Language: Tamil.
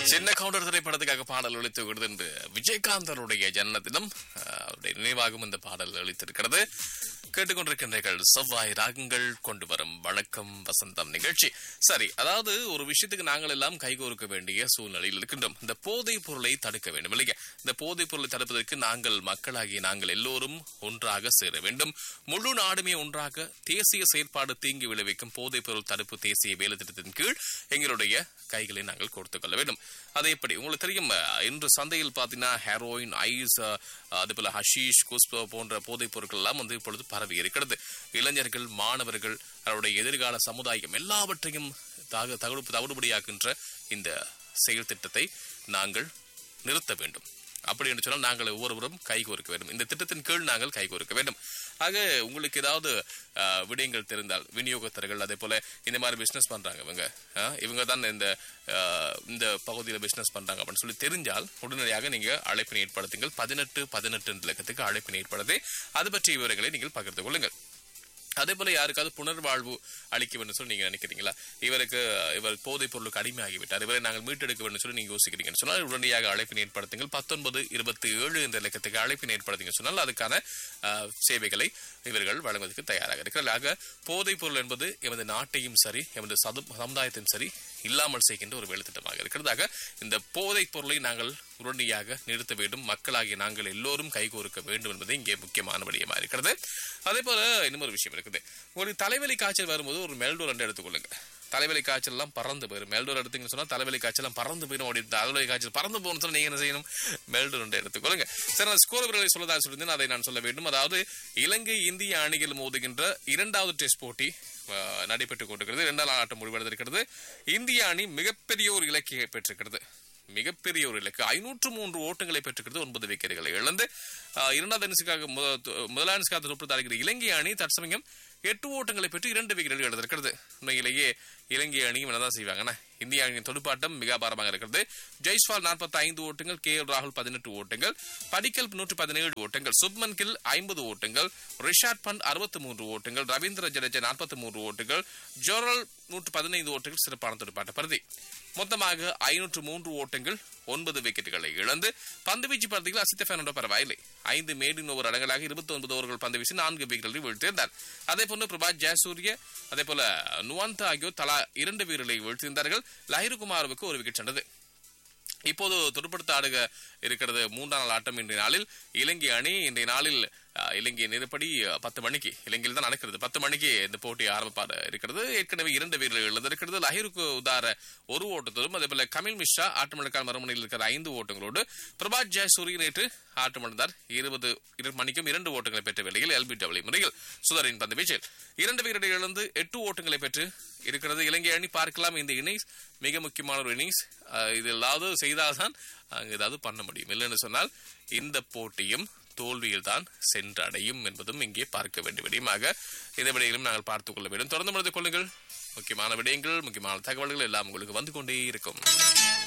சின்ன கவுண்டர் திரைப்படத்துக்காக பாடல் ஒழித்து விடுது என்று விஜயகாந்தருடைய ஜன்மதினம் அஹ், அவருடைய நினைவாகவும் இந்த பாடல் ஒழித்திருக்கிறது கேட்டுக்கொண்டிருக்கின்றீர்கள் செவ்வாய் ராகங்கள் கொண்டு வரும் வணக்கம் வசந்தம் நிகழ்ச்சி சரி அதாவது ஒரு விஷயத்துக்கு நாங்கள் எல்லாம் கைகோர்க்க வேண்டிய சூழ்நிலையில் இருக்கின்றோம் இந்த போதைப் பொருளை தடுக்க வேண்டும் இல்லையா இந்த போதைப் பொருளை தடுப்பதற்கு நாங்கள் மக்களாகிய நாங்கள் எல்லோரும் ஒன்றாக சேர வேண்டும் முழு நாடுமே ஒன்றாக தேசிய செயற்பாடு தீங்கி விளைவிக்கும் போதைப் பொருள் தடுப்பு தேசிய வேலை திட்டத்தின் கீழ் எங்களுடைய கைகளை நாங்கள் கொடுத்துக் கொள்ள வேண்டும் அது எப்படி உங்களுக்கு தெரியும் அஹ், இன்று சந்தையில் பார்த்தீங்கன்னா ஹெரோயின் ஐஸ் அஹ், அதே போல ஹஷீஷ் குஸ்போ போன்ற போதைப் பொருட்கள் எல்லாம் வந்து இப்பொழுது பரவி இருக்கிறது இளைஞர்கள் மாணவர்கள் அவருடைய எதிர்கால சமுதாயம் எல்லாவற்றையும் தக தகுடு தவிடுபடியாக்கின்ற இந்த செயல் திட்டத்தை நாங்கள் நிறுத்த வேண்டும் அப்படி என்று சொன்னால் நாங்கள் ஒவ்வொருவரும் கைகோர்க்க வேண்டும் இந்த திட்டத்தின் கீழ் நாங்கள் கைகோர்க்க வேண்டும் ஆக உங்களுக்கு ஏதாவது அஹ், விடயங்கள் தெரிந்தால் விநியோகத்தர்கள் அதே போல இந்த மாதிரி பிசினஸ் பண்றாங்க இவங்க அஹ், இவங்க தான் இந்த அஹ், இந்த பகுதியில் பிசினஸ் பண்றாங்க அப்படின்னு சொல்லி தெரிஞ்சால் உடனடியாக நீங்க அழைப்பினை ஏற்படுத்துங்கள் பதினெட்டு பதினெட்டு இலக்கத்துக்கு அழைப்பினை ஏற்படுத்தி அது பற்றிய விவரங்களை நீங்கள் பகிர்ந்து கொள்ளுங்கள் அதே போல யாருக்காவது புனர்வாழ்வு அளிக்க வேண்டும் சொல்லி நீங்க நினைக்கிறீங்களா இவருக்கு இவர் போதைப் பொருளுக்கு அடிமையாகிவிட்டார் இவரை நாங்கள் மீட்டெடுக்க வேண்டும் சொல்லி நீங்க யோசிக்கிறீங்கன்னு சொன்னால் உடனடியாக அழைப்பினை ஏற்படுத்துங்கள் பத்தொன்பது இருபத்தி ஏழு என்ற இலக்கத்துக்கு அழைப்பினை ஏற்படுத்துங்க சொன்னால் அதுக்கான அஹ், சேவைகளை இவர்கள் வழங்குவதற்கு தயாராக இருக்கிறார்கள் ஆக போதைப் பொருள் என்பது எமது நாட்டையும் சரி எமது சது சமுதாயத்தையும் சரி இல்லாமல் செய்கின்ற ஒரு வேலைத்திட்டமாக இருக்கிறது ஆக இந்த போதைப் பொருளை நாங்கள் உடனடியாக நிறுத்த வேண்டும் மக்களாகிய நாங்கள் எல்லோரும் கைகோர்க்க வேண்டும் என்பது இங்கே முக்கியமான விடயமா இருக்கிறது அதே போல இன்னும் ஒரு விஷயம் இருக்குது உங்களுக்கு தலைவலி காய்ச்சல் வரும்போது ஒரு மெல்டோர் ரெண்டு எடுத்துக்கொள்ளுங்க தலைவலி காய்ச்சல் எல்லாம் பறந்து போயிடும் மெல்டோர் எடுத்தீங்கன்னு சொன்னா தலைவலி காய்ச்சல் எல்லாம் பறந்து போயிடும் அப்படி தலைவலி காய்ச்சல் பறந்து போகணும்னு சொன்னா நீங்க என்ன செய்யணும் மெல்டோர் ரெண்டு எடுத்துக்கொள்ளுங்க சரி நான் ஸ்கோர் விரலை சொல்லதா சொல்லியிருந்தேன் அதை நான் சொல்ல வேண்டும் அதாவது இலங்கை இந்திய அணிகள் மோதுகின்ற இரண்டாவது டெஸ்ட் போட்டி அஹ், நடைபெற்றுக் கொண்டிருக்கிறது இரண்டாம் நாள் ஆட்டம் முடிவடைந்திருக்கிறது இந்திய அணி மிகப்பெரிய ஒரு இலக்கியை பெற்றிருக்கிறது மிகப்பெரிய ஒரு இலக்கு ஐநூற்று மூன்று ஓட்டங்களை பெற்றுக்கிறது ஒன்பது விக்கெட்டுகளை இழந்து அஹ், இரண்டாவது இன்னிங்ஸுக்காக முத- து- முதலாம் இன்னிங்ஸ்க்காக தொற்று தாழ்கிற இலங்கை அணி தற்சமயம் எட்டு ஓட்டங்களை பெற்று இரண்டு விக்கெட்டுகள் இழந்திருக்கிறது உண்மையிலேயே இலங்கை அணியும் என்னதான் செய்வாங்கன்னா இந்திய அணியின் துடுப்பாட்டம் மிக அபாரமாக இருக்கிறது ஜெய்ஸ்வால் 45 ஐந்து ஓட்டங்கள் கே எல் ராகுல் பதினெட்டு ஓட்டங்கள் படிக்கல் நூற்று பதினேழு ஓட்டங்கள் சுப்மன் கில் ஐம்பது ஓட்டங்கள் ரிஷாட் பண்ட் அறுபத்தி மூன்று ஓட்டங்கள் ரவீந்திர ஜடேஜா நாற்பத்தி மூன்று ஓட்டங்கள் ஜோரல் நூற்று பதினைந்து ஓட்டங்கள் சிறப்பான துடுப்பாட்ட பருதி மொத்தமாக ஐநூற்று மூன்று ஓட்டங்கள் ஒன்பது விக்கெட்டுகளை இழந்து பந்துவீச்சு பருத்திகள் அசித்த பெர்னாண்டோ பரவாயில்லை ஐந்து மேடின் ஓவர் அடங்கலாக இருபத்தி ஒன்பது ஓவர்கள் பந்து வீசி நான்கு விக்கெட்டுகளை வீழ்த்தியிருந்தார் அதே போன்று பிரபாத் ஜெயசூரிய அதே போல நுவந்த ஆகியோர் தலா இரண்டு வீரர்களை வீழ்த்தியிருந்தார்கள் லஹிருகுமாருக்கு ஒரு விக்கெட் சென்றது இப்போது துடுப்படுத்த ஆடுக இருக்கிறது மூன்றாம் நாள் ஆட்டம் இன்றைய நாளில் இலங்கை அணி இன்றைய நாளில் அஹ், இலங்கை நேரப்படி அஹ், பத்து மணிக்கு இலங்கையில் தான் நடக்கிறது பத்து மணிக்கு இந்த போட்டி ஆரம்பிப்பார் இருக்கிறது ஏற்கனவே இரண்டு வீரர்கள் எழுந்திருக்கிறது லஹிருக்கு உதார ஒரு ஓட்டத்தோடும் அதே போல கமில் மிஸ்ரா ஆட்டமிழக்கால் மறுமணியில் இருக்கிற ஐந்து ஓட்டங்களோடு பிரபாத் ஜெயசூரிய நேற்று ஆட்டமிழந்தார் இருபது இரு மணிக்கும் இரண்டு ஓட்டங்களை பெற்ற வேளையில் எல்பி டபிள்யூ முறையில் சுதரின் பந்து வீச்சில் இரண்டு வீரர்கள் இழந்து எட்டு ஓட்டங்களை பெற்று இருக்கிறது இலங்கை அணி பார்க்கலாம் இந்த இன்னிங்ஸ் மிக முக்கியமான ஒரு இன்னிங்ஸ் இது ஏதாவது செய்தால்தான் அங்கு ஏதாவது பண்ண முடியும் இல்லைன்னு சொன்னால் இந்த போட்டியும் தோல்வியில் தான் சென்றடையும் என்பதும் இங்கே பார்க்க வேண்டிய விடயமாக இந்த விடயங்களும் நாங்கள் பார்த்துக் கொள்ள வேண்டும் தொடர்ந்து முடித்துக் கொள்ளுங்கள் முக்கியமான விடயங்கள் முக்கியமான தகவல்கள் எல்லாம் உங்களுக்கு வந்து கொண்டே இருக்கும்